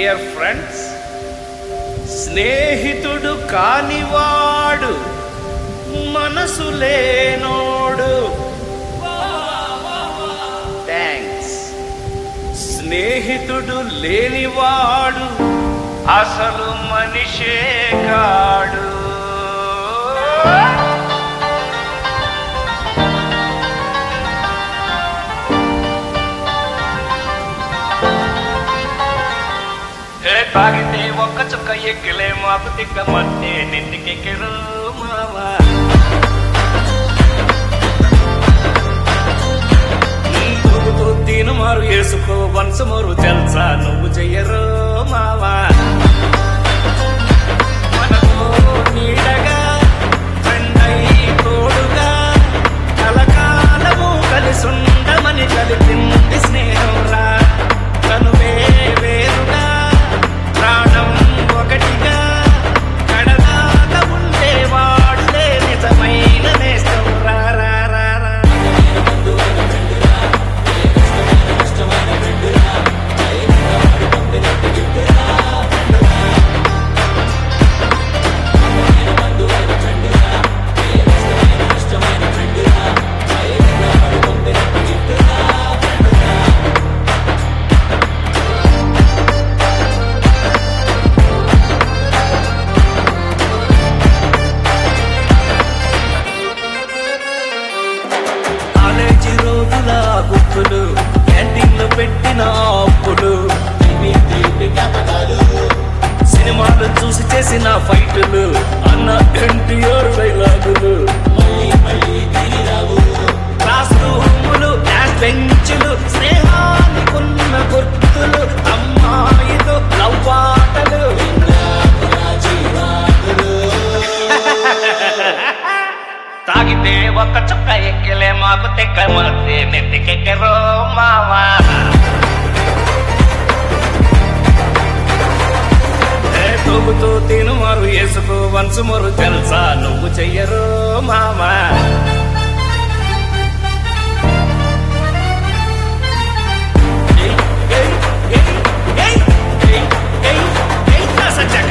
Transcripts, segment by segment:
Dear friends స్నేహితుడు కానివాడు మనసు లేనోడు థ్యాంక్స్ స్నేహితుడు లేనివాడు అసలు మనిషే కాడు ఏ తాగితే ఒక్క చుక్క ఎక్కిలే మాకు తిక్క మధ్య నెత్తికెక్కెరు మావా తూగుతూ తీను మారు వేసుకో వన్స్ మరు జల్సా నువ్వు చెయ్యరు మావా మనకు నీడగా ఫ్రెండై తోడుగా కలకాలము కలిసుండమని కలిపింది స్నేహం రా కనువే వేరుగా ప్రాణం ఒకటిగా కడదాకా ఉండేవాడులే నిజమైన నేస్తం రా రా రా రా కాలేజీ రోజుల గుర్తులు క్యాంటీన్ లో పెట్టిన అప్పులు సినిమాలు చూసి చేసిన ఫైటులు అన్న ఎన్టీఆర్ డైలాగులు క్లాస్ రూములు క్లాస్ బెంచులు స్నేహానికున్న గుర్తులు అమ్మాయితో లవ్వాటలు తాగితే ఒక చుక్క ఎక్కలే మాకు తెక్క మధ్య నెత్తికెక్కరో మావా ఏ తూగుతూ తిను మరు వేసుకో వన్స్ మరు తెలుసా నువ్వు చెయ్యరు మావా ఏయ్, ఏయ్, ఏయ్, ఏయ్, ఏయ్, ఏయ్, ఏయ్, నా సజ్జక.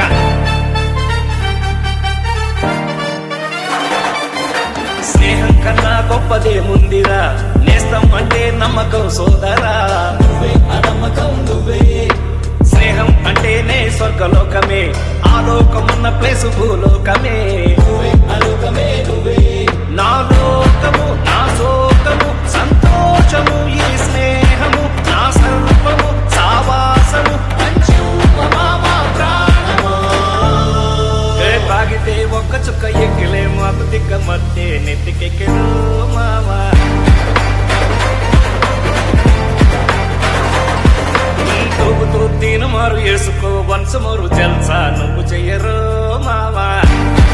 స్నేహం కన్నా గొప్పదేముందిరా నేస్తం అంటే నమ్మకం సోదరా నువ్వే ఆ నమ్మకం నువ్వే స్నేహం అంటేనే స్వర్గలోకమే ఆ లోకమున్న ప్లేసు భూలోకమే నువ్వే అలోకమే నువ్వే నా లోకము నా శోకము సంతోషము ఈ స్నేహము నా సర్వము సావాసము పంచుమమా ప్రాణము ఏ తాగితే ఒక్క చుక్క ఎక్కిలే మాకు తిక్క మధ్య నెత్తికెక్కెరు మావా ఈ తూగుతూ తీను మారు వేసుకో వన్స్ మరు జల్సా నువ్వు చెయ్యరు మావా